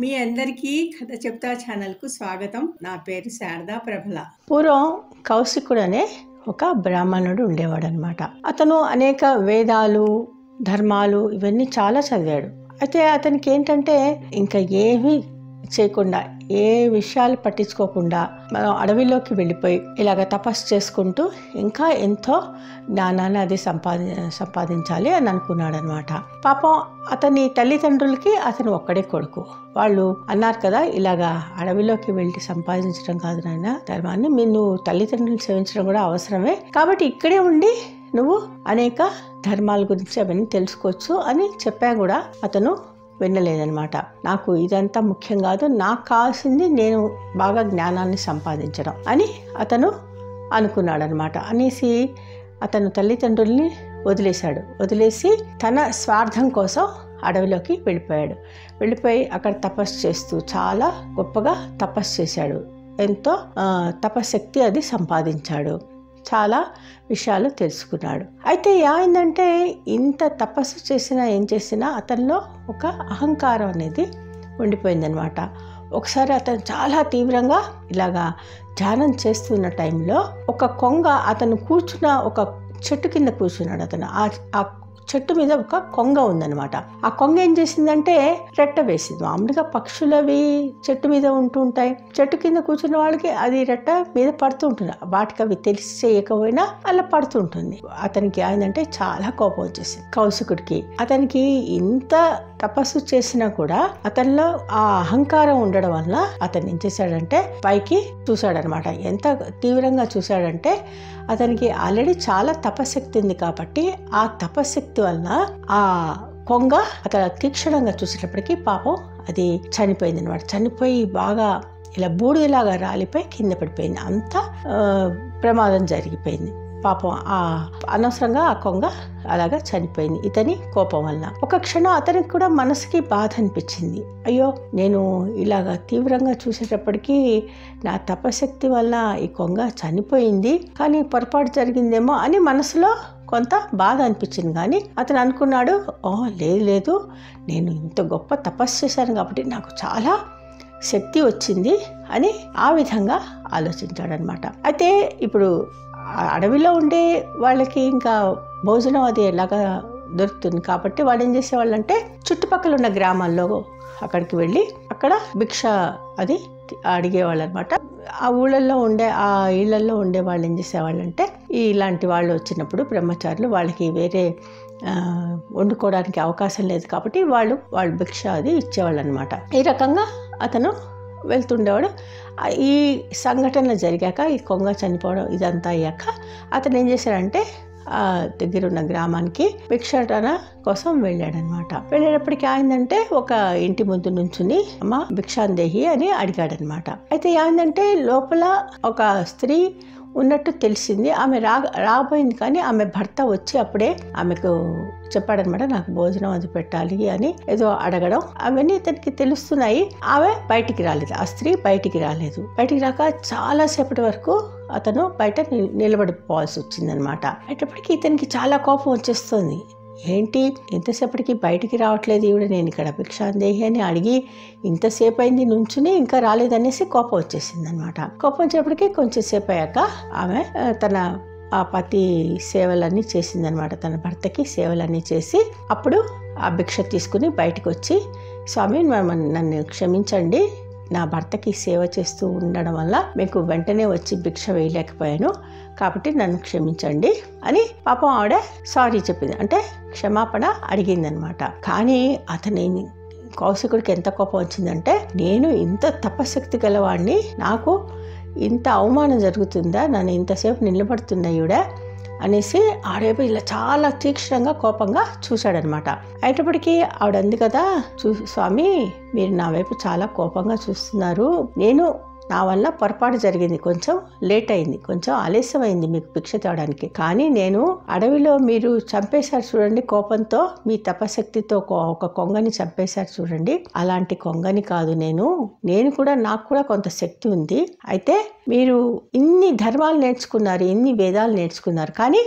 మీ అందరికీ కథ చెప్తా ఛానల్కు స్వాగతం నా పేరు శారదా ప్రభల పూర్వం కౌశికుడు అనే ఒక బ్రాహ్మణుడు ఉండేవాడు అనమాట అతను అనేక వేదాలు ధర్మాలు ఇవన్నీ చాలా చదివాడు అయితే అతనికి ఏంటంటే ఇంకా ఏమీ చేయకుండా ఏ విషయాలు పట్టించుకోకుండా మనం అడవిలోకి వెళ్ళిపోయి ఇలాగ తపస్సు చేసుకుంటూ ఇంకా ఎంతో జ్ఞానాన్ని అది సంపాది సంపాదించాలి అని అనుకున్నాడు అనమాట పాపం అతని తల్లిదండ్రులకి అతను ఒక్కడే కొడుకు వాళ్ళు అన్నారు కదా ఇలాగా అడవిలోకి వెళ్ళి సంపాదించడం కాదు నాయన ధర్మాన్ని మీరు నువ్వు తల్లిదండ్రులు సేవించడం కూడా అవసరమే కాబట్టి ఇక్కడే ఉండి నువ్వు అనేక ధర్మాల గురించి అవన్నీ తెలుసుకోవచ్చు అని చెప్పా కూడా అతను వినలేదనమాట నాకు ఇదంతా ముఖ్యం కాదు నాకు కావాల్సింది నేను బాగా జ్ఞానాన్ని సంపాదించడం అని అతను అనుకున్నాడనమాట అనేసి అతను తల్లిదండ్రుల్ని వదిలేశాడు వదిలేసి తన స్వార్థం కోసం అడవిలోకి వెళ్ళిపోయాడు వెళ్ళిపోయి అక్కడ తపస్సు చేస్తూ చాలా గొప్పగా తపస్సు చేశాడు ఎంతో ఆ, తపశక్తి అది సంపాదించాడు చాలా విషయాలు తెలుసుకున్నాడు అయితే ఏమైందంటే ఇంత తపస్సు చేసినా ఏం చేసినా అతనిలో ఒక అహంకారం అనేది ఉండిపోయిందనమాట ఒకసారి అతను చాలా తీవ్రంగా ఇలాగా ధ్యానం చేస్తున్న టైంలో ఒక కొంగ అతను కూర్చున్న ఒక చెట్టు కింద కూర్చున్నాడు అతను ఆ ఆ చెట్టు మీద ఒక కొంగ ఉందన్నమాట ఆ కొంగ ఏం చేసిందంటే రెట్ట వేసింది మామూలుగా పక్షులవి చెట్టు మీద ఉంటూ ఉంటాయి చెట్టు కింద కూర్చున్న వాళ్ళకి అది రెట్ట మీద పడుతూ ఉంటుంది వాటికి అవి తెలిసి చేయకపోయినా అలా పడుతూ ఉంటుంది అతనికి ఏంటంటే చాలా కోపం వచ్చేసింది కౌశికుడికి అతనికి ఇంత తపస్సు చేసినా కూడా అతనిలో ఆ అహంకారం ఉండడం వల్ల అతను ఏం చేశాడంటే పైకి చూశాడనమాట ఎంత తీవ్రంగా చూశాడంటే అతనికి ఆల్రెడీ చాలా తపశక్తి ఉంది కాబట్టి ఆ తపశక్తి వల్ల ఆ కొంగ అతను తీక్షణంగా చూసేటప్పటికి పాపం అది చనిపోయింది అనమాట చనిపోయి బాగా ఇలా బూడిదలాగా రాలిపోయి కింద పడిపోయింది అంత ఆ, ప్రమాదం జరిగిపోయింది పాపం ఆ అనవసరంగా ఆ కొంగ అలాగా చనిపోయింది ఇతని కోపం వల్ల ఒక క్షణం అతనికి కూడా మనసుకి బాధ అనిపించింది అయ్యో నేను ఇలాగా తీవ్రంగా చూసేటప్పటికి నా తపశక్తి వల్ల ఈ కొంగ చనిపోయింది కానీ పొరపాటు జరిగిందేమో అని మనసులో కొంత బాధ అనిపించింది కానీ అతను అనుకున్నాడు ఓ లేదు లేదు నేను ఇంత గొప్ప తపస్సు చేశాను కాబట్టి నాకు చాలా శక్తి వచ్చింది అని ఆ విధంగా ఆలోచించాడనమాట అయితే ఇప్పుడు ఆ అడవిలో ఉండే వాళ్ళకి ఇంకా భోజనం అది ఎలాగా దొరుకుతుంది కాబట్టి వాళ్ళు ఏం చేసేవాళ్ళంటే చుట్టుపక్కల ఉన్న గ్రామాల్లో అక్కడికి వెళ్ళి అక్కడ భిక్ష అది అడిగేవాళ్ళు అనమాట ఆ ఊళ్ళల్లో ఉండే ఆ ఇళ్లలో ఉండే వాళ్ళు ఏం చేసేవాళ్ళంటే ఈ ఇలాంటి వాళ్ళు వచ్చినప్పుడు బ్రహ్మచారులు వాళ్ళకి వేరే ఆ, వండుకోవడానికి అవకాశం లేదు కాబట్టి వాళ్ళు వాళ్ళు భిక్ష అది ఇచ్చేవాళ్ళు అనమాట ఈ రకంగా అతను వెళ్తుండేవాడు ఆ, ఈ సంఘటన జరిగాక ఈ కొంగ చనిపోవడం ఇదంతా అయ్యాక అతను ఏం చేశాడంటే ఆ దగ్గర ఉన్న గ్రామానికి భిక్షాటన కోసం వెళ్ళాడనమాట వెళ్ళేటప్పటికి ఆయిందంటే ఒక ఇంటి ముందు నుంచుని అమ్మ భిక్షాందేహి అని అడిగాడనమాట అయితే ఏమైందంటే లోపల ఒక స్త్రీ ఉన్నట్టు తెలిసింది ఆమె రా రాబోయింది కానీ ఆమె భర్త వచ్చి అప్పుడే ఆమెకు చెప్పాడనమాట నాకు భోజనం అది పెట్టాలి అని ఏదో అడగడం అవన్నీ ఇతనికి తెలుస్తున్నాయి ఆమె బయటికి రాలేదు ఆ స్త్రీ బయటికి రాలేదు బయటికి రాక చాలా సేపటి వరకు అతను బయట నిల్- నిలబడిపోవాల్సి వచ్చిందనమాట అయ్యేటప్పటికి ఇతనికి చాలా కోపం వచ్చేస్తుంది ఏంటి ఎంతసేపటికి బయటికి రావట్లేదు ఈవిడ నేను ఇక్కడ భిక్షాందేహి అని అడిగి ఇంతసేపు అయింది నుంచుని ఇంకా రాలేదనేసి కోపం వచ్చేసింది అనమాట కోపం వచ్చేప్పటికి కొంచెం సేపు అయ్యాక ఆమె ఆ, తన ఆ పతి సేవలన్నీ చేసిందనమాట తన భర్తకి సేవలన్నీ చేసి అప్పుడు ఆ భిక్ష తీసుకుని బయటకు వచ్చి స్వామి మమ్మ- నన్ను క్షమించండి నా భర్తకి సేవ చేస్తూ ఉండడం వల్ల మీకు వెంటనే వచ్చి భిక్ష వేయలేకపోయాను కాబట్టి నన్ను క్షమించండి అని పాపం ఆవిడ సారీ చెప్పింది అంటే క్షమాపణ అడిగిందనమాట కానీ అతని కౌశికుడికి ఎంత కోపం వచ్చిందంటే నేను ఇంత తపశక్తి గలవాడిని నాకు ఇంత అవమానం జరుగుతుందా నన్ను ఇంతసేపు నిలబడుతున్నా ఈవిడ అనేసి ఆడేపు ఇలా చాలా తీక్షణంగా కోపంగా చూశాడనమాట అయినప్పటికీ ఆవిడ అంది కదా చూ స్వామి మీరు నా వైపు చాలా కోపంగా చూస్తున్నారు నేను నా వల్ల పొరపాటు జరిగింది కొంచెం లేట్ అయింది కొంచెం ఆలస్యం అయింది మీకు భిక్ష తేవడానికి కానీ నేను అడవిలో మీరు చంపేశారు చూడండి కోపంతో మీ తపశక్తితో కో- ఒక కొంగని చంపేశారు చూడండి అలాంటి కొంగని కాదు నేను నేను కూడా నాకు కూడా కొంత శక్తి ఉంది అయితే మీరు ఇన్ని ధర్మాలు నేర్చుకున్నారు ఇన్ని వేదాలు నేర్చుకున్నారు కానీ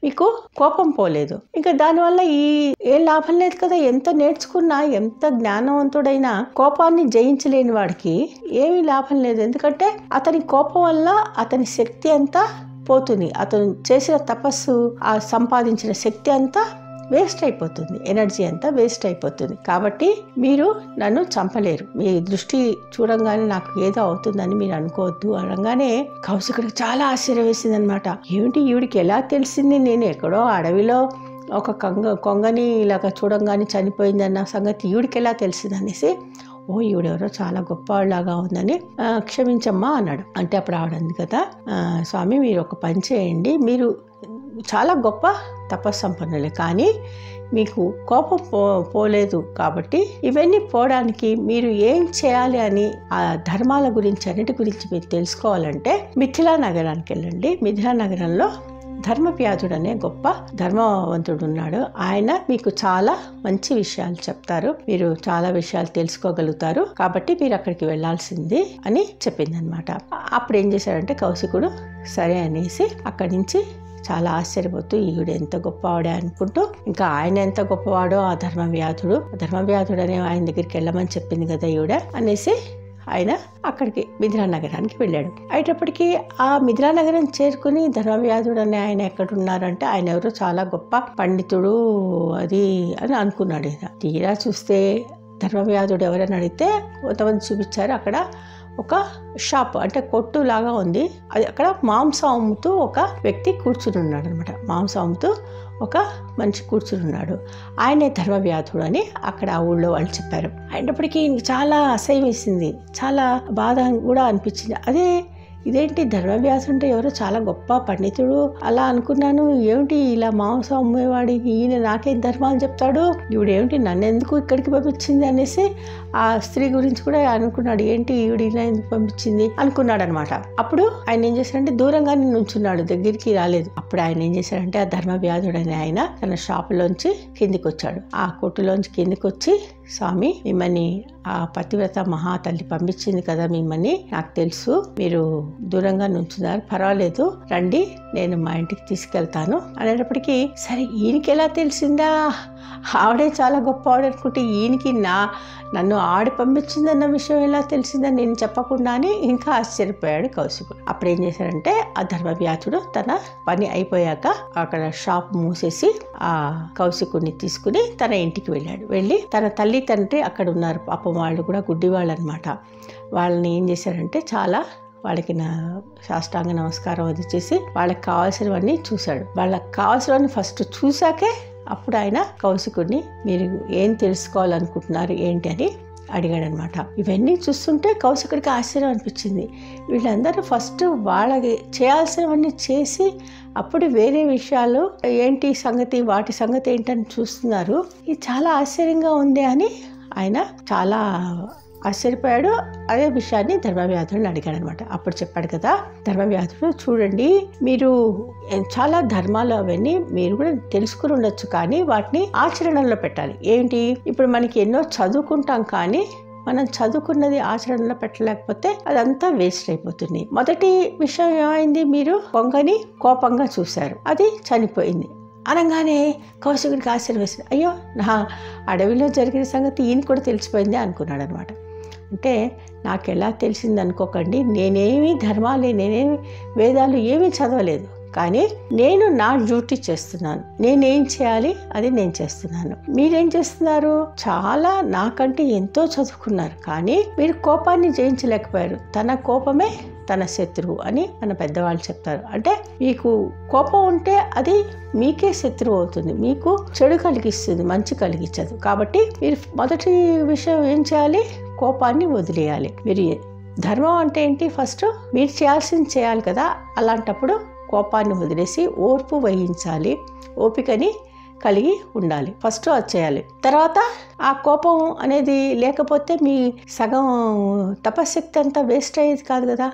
మీకు కోపం పోలేదు ఇంకా దానివల్ల ఈ ఏ లాభం లేదు కదా ఎంత నేర్చుకున్నా ఎంత జ్ఞానవంతుడైనా కోపాన్ని జయించలేని వాడికి ఏమీ లాభం లేదు ఎందుకంటే అతని కోపం వల్ల అతని శక్తి అంతా పోతుంది అతను చేసిన తపస్సు ఆ సంపాదించిన శక్తి అంతా వేస్ట్ అయిపోతుంది ఎనర్జీ అంతా వేస్ట్ అయిపోతుంది కాబట్టి మీరు నన్ను చంపలేరు మీ దృష్టి చూడంగానే నాకు ఏదో అవుతుందని మీరు అనుకోవద్దు అనగానే కౌశికుడికి చాలా ఆశ్చర్యం వేసింది అనమాట ఏమిటి ఈవిడికి ఎలా తెలిసింది నేను ఎక్కడో అడవిలో ఒక కొంగ కొంగని ఇలాగ చూడంగానే చనిపోయిందన్న సంగతి ఈవిడికి ఎలా తెలిసింది అనేసి ఓ ఈవిడెవరో చాలా గొప్పలాగా ఉందని "ఆ, క్షమించమ్మా అన్నాడు అంటే అప్పుడు ఆవిడంది కదా "ఆ, స్వామి మీరు ఒక పని చేయండి మీరు చాలా గొప్ప తపస్సంపన్నులే కానీ మీకు కోపం పో పోలేదు కాబట్టి ఇవన్నీ పోవడానికి మీరు ఏం చేయాలి అని ఆ ధర్మాల గురించి అన్నిటి గురించి మీరు తెలుసుకోవాలంటే మిథిలా నగరానికి వెళ్ళండి మిథిలా నగరంలో ధర్మవ్యాధుడు అనే గొప్ప ధర్మవంతుడు ఉన్నాడు ఆయన మీకు చాలా మంచి విషయాలు చెప్తారు మీరు చాలా విషయాలు తెలుసుకోగలుగుతారు కాబట్టి మీరు అక్కడికి వెళ్ళాల్సింది అని చెప్పిందనమాట అప్పుడు ఏం చేశాడంటే కౌశికుడు సరే అనేసి అక్కడి నుంచి చాలా ఆశ్చర్యపోతూ ఈవిడ ఎంత గొప్పవాడే అనుకుంటూ ఇంకా ఆయన ఎంత గొప్పవాడో ఆ ధర్మవ్యాధుడు ధర్మవ్యాధుడు అనే ఆయన దగ్గరికి వెళ్ళమని చెప్పింది కదా ఈవిడ అనేసి ఆయన అక్కడికి మిథిలా నగరానికి వెళ్ళాడు అయ్యేటప్పటికి ఆ మిథిలా నగరం చేరుకుని ధర్మవ్యాధుడు అనే ఆయన ఎక్కడున్నారంటే ఆయన ఎవరో చాలా గొప్ప పండితుడు అది అని అనుకున్నాడు ఈయన తీరా చూస్తే ధర్మవ్యాధుడు ఎవరైనా అడిగితే కొంతమంది చూపించారు అక్కడ ఒక షాప్ అంటే కొట్టు లాగా ఉంది అది అక్కడ మాంసం అమ్ముతూ ఒక వ్యక్తి కూర్చుని ఉన్నాడు అనమాట మాంసం అమ్ముతూ ఒక మనిషి కూర్చుని ఉన్నాడు ఆయనే ధర్మవ్యాధుడు అని అక్కడ ఆ ఊళ్ళో వాళ్ళు చెప్పారు అయినప్పటికీ ఈయనకి చాలా అసహ్యం వేసింది చాలా బాధ కూడా అనిపించింది అదే ఇదేంటి ధర్మవ్యాసుడు అంటే ఎవరో చాలా గొప్ప పండితుడు అలా అనుకున్నాను ఏమిటి ఇలా మాంసం అమ్మేవాడికి ఈయన నాకేం ధర్మాలు చెప్తాడు ఈవిడేమిటి నన్ను ఎందుకు ఇక్కడికి పంపించింది అనేసి ఆ స్త్రీ గురించి కూడా అనుకున్నాడు ఏంటి ఈవిడ ఇలా ఎందుకు పంపించింది అనుకున్నాడు అనమాట అప్పుడు ఆయన ఏం చేశాడంటే దూరంగానే నుంచున్నాడు దగ్గరికి రాలేదు అప్పుడు ఆయన ఏం చేశాడంటే ఆ ధర్మవ్యాధుడు అనే ఆయన తన షాపులోంచి కిందికి వచ్చాడు ఆ కొట్టులోంచి కిందికి వచ్చి స్వామి మిమ్మల్ని ఆ పతివ్రత మహాతల్లి పంపించింది కదా మిమ్మల్ని నాకు తెలుసు మీరు దూరంగా నుంచున్నారు పర్వాలేదు రండి నేను మా ఇంటికి తీసుకెళ్తాను అనేటప్పటికీ సరే ఈయనకి ఎలా తెలిసిందా ఆవిడే చాలా గొప్పవాడు అనుకుంటే ఈయనకి నా నన్ను ఆడి పంపించిందన్న విషయం ఎలా తెలిసిందని నేను చెప్పకుండానే ఇంకా ఆశ్చర్యపోయాడు కౌశికుడు అప్పుడు ఏం చేశాడంటే ఆ ధర్మవ్యాధుడు తన పని అయిపోయాక అక్కడ షాప్ మూసేసి ఆ కౌశికుడిని తీసుకుని తన ఇంటికి వెళ్ళాడు వెళ్ళి తన తల్లి తండ్రి అక్కడ ఉన్నారు పాపం వాళ్ళు కూడా గుడ్డివాళ్ళు అనమాట వాళ్ళని ఏం చేశారంటే చాలా వాళ్ళకి నా సాష్టాంగ నమస్కారం అది చేసి వాళ్ళకి కావాల్సినవన్నీ చూశాడు వాళ్ళకి కావాల్సినవన్నీ ఫస్ట్ చూశాకే అప్పుడు ఆయన కౌశికుడిని మీరు ఏం తెలుసుకోవాలనుకుంటున్నారు ఏంటి అని అడిగాడనమాట ఇవన్నీ చూస్తుంటే కౌశికుడికి ఆశ్చర్యం అనిపించింది వీళ్ళందరూ ఫస్ట్ వాళ్ళకి చేయాల్సినవన్నీ చేసి అప్పుడు వేరే విషయాలు ఏంటి సంగతి వాటి సంగతి ఏంటని చూస్తున్నారు ఇది చాలా ఆశ్చర్యంగా ఉంది అని ఆయన చాలా ఆశ్చర్యపోయాడు అదే విషయాన్ని ధర్మవ్యాధుడిని అడిగాడు అనమాట అప్పుడు చెప్పాడు కదా ధర్మవ్యాధుడు చూడండి మీరు చాలా ధర్మాలు అవన్నీ మీరు కూడా తెలుసుకుని ఉండొచ్చు కానీ వాటిని ఆచరణలో పెట్టాలి ఏంటి ఇప్పుడు మనకి ఎన్నో చదువుకుంటాం కానీ మనం చదువుకున్నది ఆచరణలో పెట్టలేకపోతే అదంతా వేస్ట్ అయిపోతుంది మొదటి విషయం ఏమైంది మీరు కొంగని కోపంగా చూశారు అది చనిపోయింది అనగానే కౌశికుడికి ఆశ్చర్యం వేసింది అయ్యో నా అడవిలో జరిగిన సంగతి ఈయన కూడా తెలిసిపోయింది అనుకున్నాడు అనమాట అంటే నాకు ఎలా తెలిసింది అనుకోకండి నేనేమి ధర్మాలే నేనేమి వేదాలు ఏమీ చదవలేదు కానీ నేను నా డ్యూటీ చేస్తున్నాను నేనేం చేయాలి అది నేను చేస్తున్నాను మీరేం చేస్తున్నారు చాలా నాకంటే ఎంతో చదువుకున్నారు కానీ మీరు కోపాన్ని జయించలేకపోయారు తన కోపమే తన శత్రువు అని మన పెద్దవాళ్ళు చెప్తారు అంటే మీకు కోపం ఉంటే అది మీకే శత్రువు అవుతుంది మీకు చెడు కలిగిస్తుంది మంచి కలిగించదు కాబట్టి మీరు మొదటి విషయం ఏం చేయాలి కోపాన్ని వదిలేయాలి మీరు ధర్మం అంటే ఏంటి ఫస్ట్ మీరు చేయాల్సింది చేయాలి కదా అలాంటప్పుడు కోపాన్ని వదిలేసి ఓర్పు వహించాలి ఓపికని కలిగి ఉండాలి ఫస్ట్ అది చేయాలి తర్వాత ఆ కోపం అనేది లేకపోతే మీ సగం తపశక్తి అంతా వేస్ట్ అయ్యేది కాదు కదా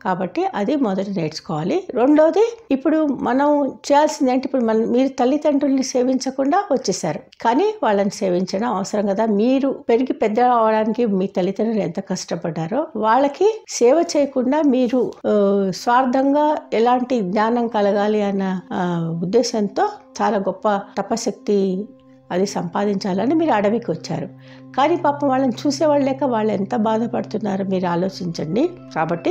కాబట్టి అది మొదట నేర్చుకోవాలి రెండోది ఇప్పుడు మనం చేయాల్సింది ఏంటి ఇప్పుడు మన మీరు తల్లిదండ్రుల్ని సేవించకుండా వచ్చేసారు కానీ వాళ్ళని సేవించడం అవసరం కదా మీరు పెరిగి పెద్ద అవడానికి మీ తల్లిదండ్రులు ఎంత కష్టపడ్డారో వాళ్ళకి సేవ చేయకుండా మీరు ఆ, స్వార్థంగా ఎలాంటి జ్ఞానం కలగాలి అన్న ఆ, ఉద్దేశంతో చాలా గొప్ప తపశక్తి అది సంపాదించాలని మీరు అడవికి వచ్చారు కానీ పాపం వాళ్ళని చూసేవాళ్ళు లేక వాళ్ళు ఎంత బాధపడుతున్నారో మీరు ఆలోచించండి కాబట్టి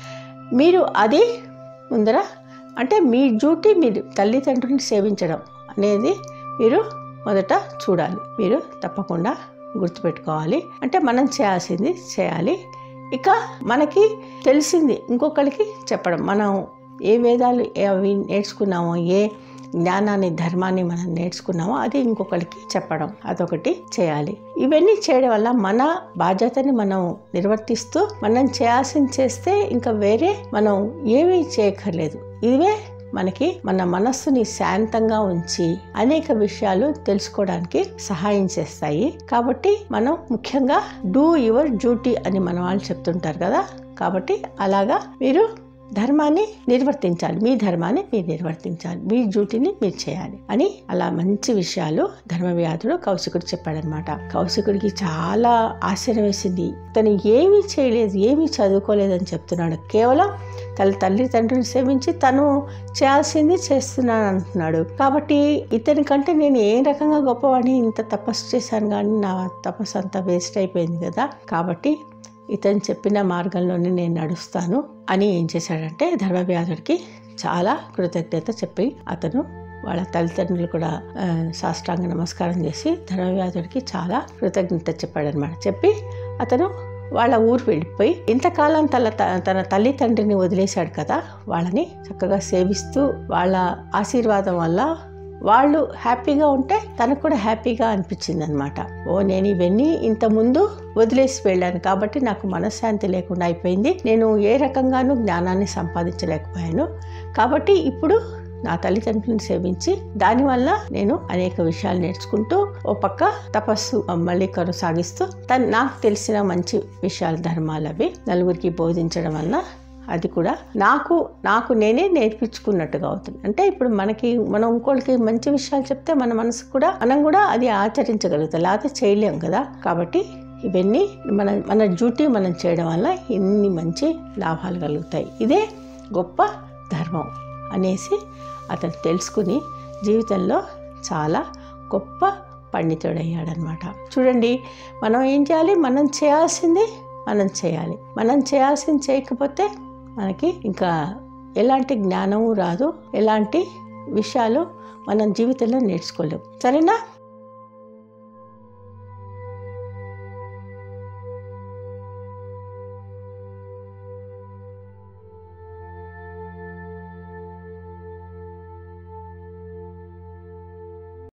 మీరు అది ముందర అంటే మీ డ్యూటీ మీరు తల్లిదండ్రులను సేవించడం అనేది మీరు మొదట చూడాలి మీరు తప్పకుండా గుర్తుపెట్టుకోవాలి అంటే మనం చేయాల్సింది చేయాలి ఇక మనకి తెలిసింది ఇంకొకరికి చెప్పడం మనం ఏ వేదాలు ఏ- అవి నేర్చుకున్నామో ఏ జ్ఞానాన్ని ధర్మాన్ని మనం నేర్చుకున్నామో అది ఇంకొకరికి చెప్పడం అదొకటి చేయాలి ఇవన్నీ చేయడం వల్ల మన బాధ్యతని మనం నిర్వర్తిస్తూ మనం చేయాల్సింది చేస్తే ఇంకా వేరే మనం ఏమీ చేయక్కర్లేదు ఇవే మనకి మన మనస్సుని శాంతంగా ఉంచి అనేక విషయాలు తెలుసుకోవడానికి సహాయం చేస్తాయి కాబట్టి మనం ముఖ్యంగా డూ యువర్ డ్యూటీ అని మన వాళ్ళు చెప్తుంటారు కదా కాబట్టి అలాగా మీరు ధర్మాన్ని నిర్వర్తించాలి మీ ధర్మాన్ని మీరు నిర్వర్తించాలి మీ డ్యూటీని మీరు చేయాలి అని అలా మంచి విషయాలు ధర్మవ్యాధుడు కౌశికుడు చెప్పాడనమాట కౌశికుడికి చాలా ఆశ్చర్యం వేసింది తను ఏమీ చేయలేదు ఏమీ చదువుకోలేదని చెప్తున్నాడు కేవలం తన తల్లిదండ్రులను సేవించి తను చేయాల్సింది చేస్తున్నాను అంటున్నాడు కాబట్టి ఇతని కంటే నేను ఏ రకంగా గొప్పవాడిని ఇంత తపస్సు చేశాను కానీ నా తపస్సు అంతా వేస్ట్ అయిపోయింది కదా కాబట్టి ఇతను చెప్పిన మార్గంలోనే నేను నడుస్తాను అని ఏం చేశాడంటే ధర్మవ్యాధుడికి చాలా కృతజ్ఞత చెప్పి అతను వాళ్ళ తల్లిదండ్రులు కూడా ఆ, సాష్టాంగ నమస్కారం చేసి ధర్మవ్యాధుడికి చాలా కృతజ్ఞత చెప్పాడనమాట చెప్పి అతను వాళ్ళ ఊరు వెళ్ళిపోయి ఇంతకాలం తన తన తల్లి తండ్రిని వదిలేశాడు కదా వాళ్ళని చక్కగా సేవిస్తూ వాళ్ళ ఆశీర్వాదం వల్ల వాళ్ళు హ్యాపీగా ఉంటే తనకు కూడా హ్యాపీగా అనిపించింది అనమాట ఓ నేను ఇవన్నీ ఇంత ముందు వదిలేసి వెళ్ళాను కాబట్టి నాకు మనశ్శాంతి లేకుండా అయిపోయింది నేను ఏ రకంగానూ జ్ఞానాన్ని సంపాదించలేకపోయాను కాబట్టి ఇప్పుడు నా తల్లిదండ్రులను సేవించి దానివల్ల నేను అనేక విషయాలు నేర్చుకుంటూ ఓ పక్క తపస్సు మళ్ళీ కొనసాగిస్తూ తను నాకు తెలిసిన మంచి విషయాలు ధర్మాలు అవి నలుగురికి బోధించడం వల్ల అది కూడా నాకు నాకు నేనే నేర్పించుకున్నట్టుగా అవుతుంది అంటే ఇప్పుడు మనకి మనం ఇంకోళ్ళకి మంచి విషయాలు చెప్తే మన మనసు కూడా మనం కూడా అది ఆచరించగలుగుతాం లేకపోతే చేయలేం కదా కాబట్టి ఇవన్నీ మన మన డ్యూటీ మనం చేయడం వల్ల ఇన్ని మంచి లాభాలు కలుగుతాయి ఇదే గొప్ప ధర్మం అనేసి అతను తెలుసుకుని జీవితంలో చాలా గొప్ప పండితుడయ్యాడనమాట చూడండి మనం ఏం చేయాలి మనం చేయాల్సింది మనం చేయాలి మనం చేయాల్సింది చేయకపోతే మనకి ఇంకా ఎలాంటి జ్ఞానము రాదు ఎలాంటి విషయాలు మనం జీవితంలో నేర్చుకోలేము సరేనా